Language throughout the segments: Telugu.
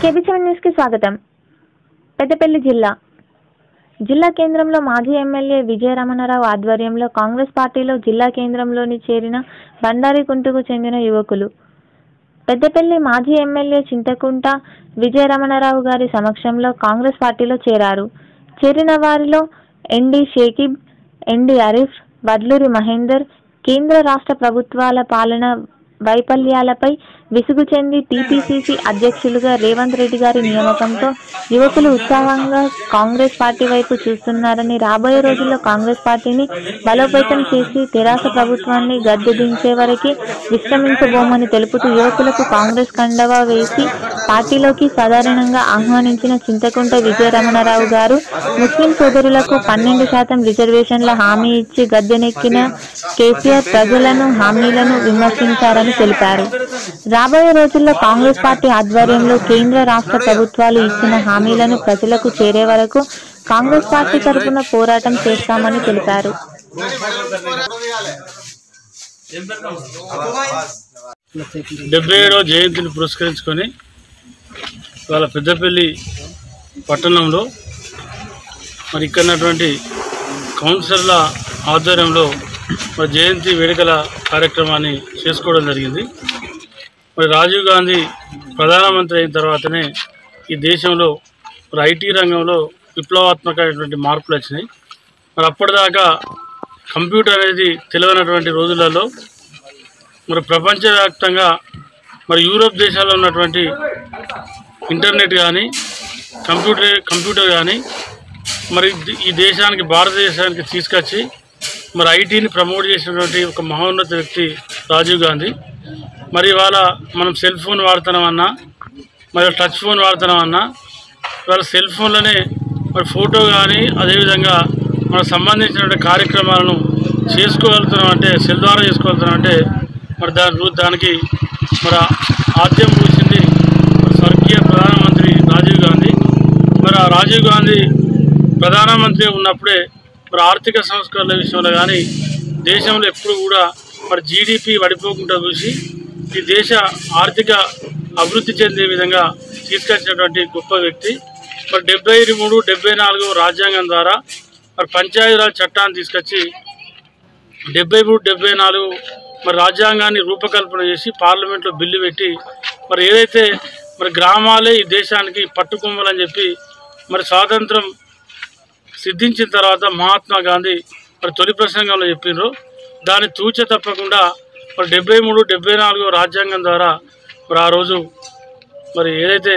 కేబీ సెవెన్ న్యూస్కి స్వాగతం పెద్దపల్లి జిల్లా జిల్లా కేంద్రంలో మాజీ ఎమ్మెల్యే విజయరమణరావు ఆధ్వర్యంలో కాంగ్రెస్ పార్టీలో జిల్లా కేంద్రంలోని చేరిన బండారి కుంటకు చెందిన యువకులు పెద్దపల్లి మాజీ ఎమ్మెల్యే చింతకుంట విజయరమణరావు గారి సమక్షంలో కాంగ్రెస్ పార్టీలో చేరారు చేరిన వారిలో ఎన్డి షేకిబ్ ఎన్డి అరీఫ్ వడ్లూరి మహేందర్ కేంద్ర రాష్ట్ర ప్రభుత్వాల పాలన వైఫల్యాలపై విసుగు చెంది టీపీసీసీ అధ్యక్షులుగా రేవంత్ రెడ్డి గారి నియామకంతో యువకులు ఉత్సాహంగా కాంగ్రెస్ పార్టీ వైపు చూస్తున్నారని రాబోయే రోజుల్లో కాంగ్రెస్ పార్టీని బలోపేతం చేసి తెరాస ప్రభుత్వాన్ని గద్దె దించే వరకు విశ్రమించబోమని తెలుపుతూ యువకులకు కాంగ్రెస్ కండవా వేసి పార్టీలోకి సాధారణంగా ఆహ్వానించిన చింతకుంట విజయరమణరావు గారు ముస్లిం సోదరులకు పన్నెండు శాతం రిజర్వేషన్ల హామీ ఇచ్చి గద్దెనెక్కిన కేసీఆర్ ప్రజలను హామీలను విమర్శించారని తెలిపారు రాబోయే రోజుల్లో కాంగ్రెస్ పార్టీ ఆధ్వర్యంలో కేంద్ర రాష్ట్ర ప్రభుత్వాలు ఇచ్చిన హామీలను ప్రజలకు చేరే వరకు కాంగ్రెస్ పార్టీ తరఫున పోరాటం చేస్తామని తెలిపారు డెబ్బై ఏడవ జయంతిని పురస్కరించుకొని వాళ్ళ పెద్దపల్లి పట్టణంలో మరి ఇక్కడ ఉన్నటువంటి కౌన్సిలర్ల ఆధ్వర్యంలో మరి జయంతి వేడుకల కార్యక్రమాన్ని చేసుకోవడం జరిగింది మరి రాజీవ్ గాంధీ ప్రధానమంత్రి అయిన తర్వాతనే ఈ దేశంలో మరి ఐటీ రంగంలో విప్లవాత్మకమైనటువంటి మార్పులు వచ్చినాయి మరి అప్పటిదాకా కంప్యూటర్ అనేది తెలియనటువంటి రోజులలో మరి ప్రపంచవ్యాప్తంగా మరి యూరోప్ దేశాల్లో ఉన్నటువంటి ఇంటర్నెట్ కానీ కంప్యూటర్ కంప్యూటర్ కానీ మరి ది- ఈ దేశానికి భారతదేశానికి తీసుకొచ్చి మరి ఐటీని ప్రమోట్ చేసినటువంటి ఒక మహోన్నత వ్యక్తి రాజీవ్ గాంధీ మరి ఇవాళ మనం సెల్ ఫోన్ వాడుతున్నామన్నా మరి టచ్ ఫోన్ వాడుతున్నామన్నా ఇవాళ సెల్ ఫోన్లోనే మరి ఫోటో కానీ అదేవిధంగా మనకు సంబంధించినటువంటి కార్యక్రమాలను చేసుకోగలుగుతున్నాం అంటే సెల్ ద్వారా చేసుకోగలుగుతున్నాం అంటే మరి దాని రూ- దానికి మరి ఆద్యం పూసింది మరి స్వర్గీయ ప్రధానమంత్రి రాజీవ్ గాంధీ మరి ఆ రాజీవ్ గాంధీ ప్రధానమంత్రి ఉన్నప్పుడే మరి ఆర్థిక సంస్కరణల విషయంలో కానీ దేశంలో ఎప్పుడు కూడా మరి జీడిపి పడిపోకుండా చూసి ఈ దేశ ఆర్థిక అభివృద్ధి చెందే విధంగా తీసుకొచ్చినటువంటి గొప్ప వ్యక్తి మరి డెబ్బై మూడు డెబ్బై నాలుగు రాజ్యాంగం ద్వారా మరి పంచాయతీరాజ్ చట్టాన్ని తీసుకొచ్చి డెబ్బై మూడు డెబ్బై నాలుగు మరి రాజ్యాంగాన్ని రూపకల్పన చేసి పార్లమెంట్లో బిల్లు పెట్టి మరి ఏదైతే మరి గ్రామాలే ఈ దేశానికి పట్టుకొమ్మలని చెప్పి మరి స్వాతంత్రం సిద్ధించిన తర్వాత మహాత్మా గాంధీ మరి తొలి ప్రసంగంలో చెప్పిండ్రు దాన్ని తూచ తప్పకుండా మరి డెబ్బై మూడు డెబ్బై నాలుగు రాజ్యాంగం ద్వారా మరి ఆ రోజు మరి ఏదైతే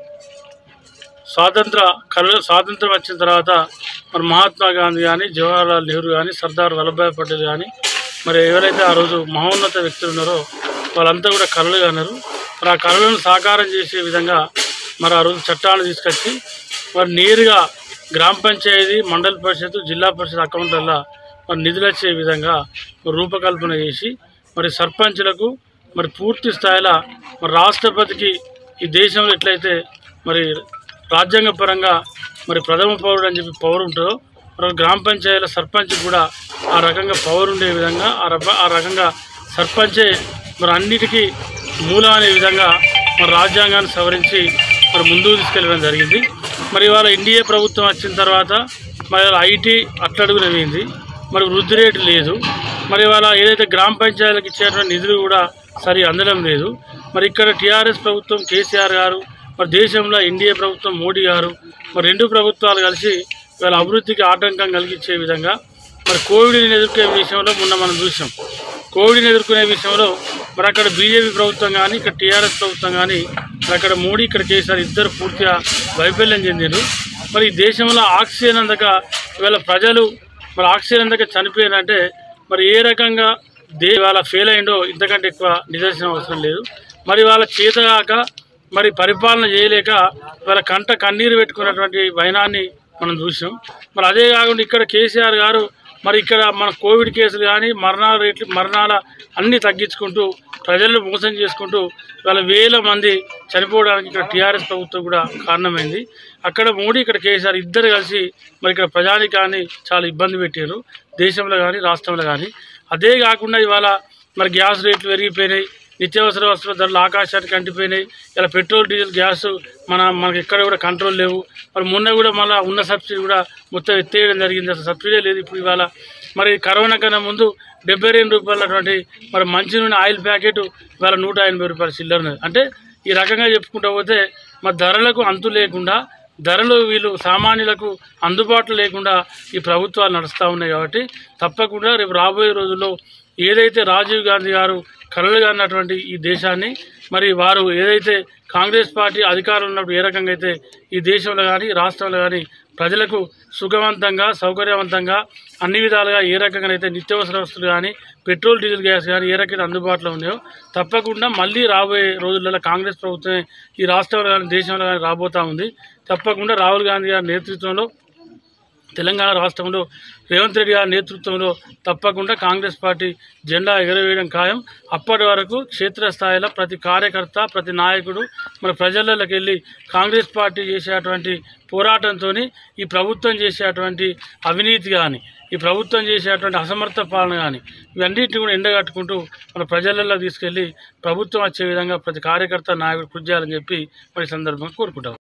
స్వాతంత్ర కల స్వాతంత్రం వచ్చిన తర్వాత మరి మహాత్మా గాంధీ కానీ జవహర్లాల్ నెహ్రూ కానీ సర్దార్ వల్లభాయ్ పటేల్ కానీ మరి ఎవరైతే ఆ రోజు మహోన్నత వ్యక్తులు ఉన్నారో వాళ్ళంతా కూడా కళలు అన్నారు మరి ఆ కళలను సాకారం చేసే విధంగా మరి ఆ రోజు చట్టాలను తీసుకొచ్చి మరి నేరుగా గ్రామ పంచాయతీ మండల పరిషత్ జిల్లా పరిషత్ అకౌంట్లలో మరి నిధులు వచ్చే విధంగా మరి రూపకల్పన చేసి మరి సర్పంచ్లకు మరి పూర్తి స్థాయిలో మరి రాష్ట్రపతికి ఈ దేశంలో ఎట్లయితే మరి రాజ్యాంగ పరంగా మరి ప్రథమ పౌరుడు అని చెప్పి పవర్ ఉంటుందో మరి గ్రామ పంచాయతీల సర్పంచ్ కూడా ఆ రకంగా పవర్ ఉండే విధంగా ఆ రక ఆ రకంగా సర్పంచే మరి అన్నిటికీ మూలం అనే విధంగా మరి రాజ్యాంగాన్ని సవరించి మరి ముందుకు తీసుకెళ్ళడం జరిగింది మరి ఇవాళ ఎన్డీఏ ప్రభుత్వం వచ్చిన తర్వాత మరి ఇవాళ ఐటీ అట్టడుగున పోయింది మరి వృద్ధి రేటు లేదు మరి ఇవాళ ఏదైతే గ్రామ పంచాయతీలకు ఇచ్చేటువంటి నిధులు కూడా సరి అందడం లేదు మరి ఇక్కడ టీఆర్ఎస్ ప్రభుత్వం కేసీఆర్ గారు మరి దేశంలో ఎన్డీఏ ప్రభుత్వం మోడీ గారు మరి రెండు ప్రభుత్వాలు కలిసి వాళ్ళ అభివృద్ధికి ఆటంకం కలిగించే విధంగా మరి కోవిడ్ని ఎదుర్కొనే విషయంలో మొన్న మనం చూసాం కోవిడ్ని ఎదుర్కొనే విషయంలో మరి అక్కడ బీజేపీ ప్రభుత్వం కానీ ఇక్కడ టీఆర్ఎస్ ప్రభుత్వం కానీ మరి అక్కడ మోడీ ఇక్కడ కేసీఆర్ ఇద్దరు పూర్తిగా వైఫల్యం చెందారు మరి ఈ దేశంలో ఆక్సిజన్ అందక ఇవాళ ప్రజలు మరి ఆక్సిజన్ అందక చనిపోయారంటే మరి ఏ రకంగా దే వాళ్ళ ఫెయిల్ అయిందో ఇంతకంటే ఎక్కువ నిదర్శనం అవసరం లేదు మరి వాళ్ళ చేతగాక మరి పరిపాలన చేయలేక వాళ్ళ కంట కన్నీరు పెట్టుకున్నటువంటి వైనాన్ని మనం చూసాం మరి అదే కాకుండా ఇక్కడ కేసీఆర్ గారు మరి ఇక్కడ మన కోవిడ్ కేసులు కానీ మరణాల రేట్లు మరణాల అన్నీ తగ్గించుకుంటూ ప్రజలను మోసం చేసుకుంటూ వాళ్ళ వేల మంది చనిపోవడానికి ఇక్కడ టీఆర్ఎస్ ప్రభుత్వం కూడా కారణమైంది అక్కడ మోడీ ఇక్కడ కేసీఆర్ ఇద్దరు కలిసి మరి ఇక్కడ ప్రజానికాన్ని చాలా ఇబ్బంది పెట్టారు దేశంలో కానీ రాష్ట్రంలో కానీ అదే కాకుండా ఇవాళ మరి గ్యాస్ రేట్లు పెరిగిపోయినాయి నిత్యావసర వస్తువుల ధరలు ఆకాశానికి అంటిపోయినాయి ఇలా పెట్రోల్ డీజిల్ గ్యాస్ మన మనకి ఎక్కడ కూడా కంట్రోల్ లేవు మరి మొన్న కూడా మళ్ళీ ఉన్న సబ్సిడీ కూడా మొత్తం ఎత్తేయడం జరిగింది అసలు సబ్సిడీ లేదు ఇప్పుడు ఇవాళ మరి కరోనా కన్నా ముందు డెబ్బై రెండు రూపాయలటువంటి మరి మంచి నూనె ఆయిల్ ప్యాకెట్ ఇవాళ నూట ఎనభై రూపాయల చిల్లర ఉన్నది అంటే ఈ రకంగా చెప్పుకుంటూ పోతే మరి ధరలకు అంతు లేకుండా ధరలు వీళ్ళు సామాన్యులకు అందుబాటులో లేకుండా ఈ ప్రభుత్వాలు నడుస్తూ ఉన్నాయి కాబట్టి తప్పకుండా రేపు రాబోయే రోజుల్లో ఏదైతే రాజీవ్ గాంధీ గారు కలలుగా అన్నటువంటి ఈ దేశాన్ని మరి వారు ఏదైతే కాంగ్రెస్ పార్టీ అధికారంలో ఉన్నప్పుడు ఏ రకంగా అయితే ఈ దేశంలో కానీ రాష్ట్రంలో కానీ ప్రజలకు సుఖవంతంగా సౌకర్యవంతంగా అన్ని విధాలుగా ఏ రకంగానైతే నిత్యావసర వస్తువులు కానీ పెట్రోల్ డీజిల్ గ్యాస్ కానీ ఏ రకంగా అందుబాటులో ఉన్నాయో తప్పకుండా మళ్ళీ రాబోయే రోజులలో కాంగ్రెస్ ప్రభుత్వమే ఈ రాష్ట్రంలో కానీ దేశంలో కానీ రాబోతూ ఉంది తప్పకుండా రాహుల్ గాంధీ గారి నేతృత్వంలో తెలంగాణ రాష్ట్రంలో రేవంత్ రెడ్డి గారి నేతృత్వంలో తప్పకుండా కాంగ్రెస్ పార్టీ జెండా ఎగరవేయడం ఖాయం అప్పటి వరకు క్షేత్రస్థాయిలో ప్రతి కార్యకర్త ప్రతి నాయకుడు మన ప్రజలలోకి వెళ్ళి కాంగ్రెస్ పార్టీ చేసేటువంటి పోరాటంతో ఈ ప్రభుత్వం చేసేటువంటి అవినీతి కానీ ఈ ప్రభుత్వం చేసేటువంటి అసమర్థ పాలన కానీ ఇవన్నిటిని కూడా ఎండగట్టుకుంటూ మన ప్రజలలో తీసుకెళ్ళి ప్రభుత్వం వచ్చే విధంగా ప్రతి కార్యకర్త నాయకుడు కృషి చేయాలని చెప్పి మరి ఈ సందర్భంగా కోరుకుంటాం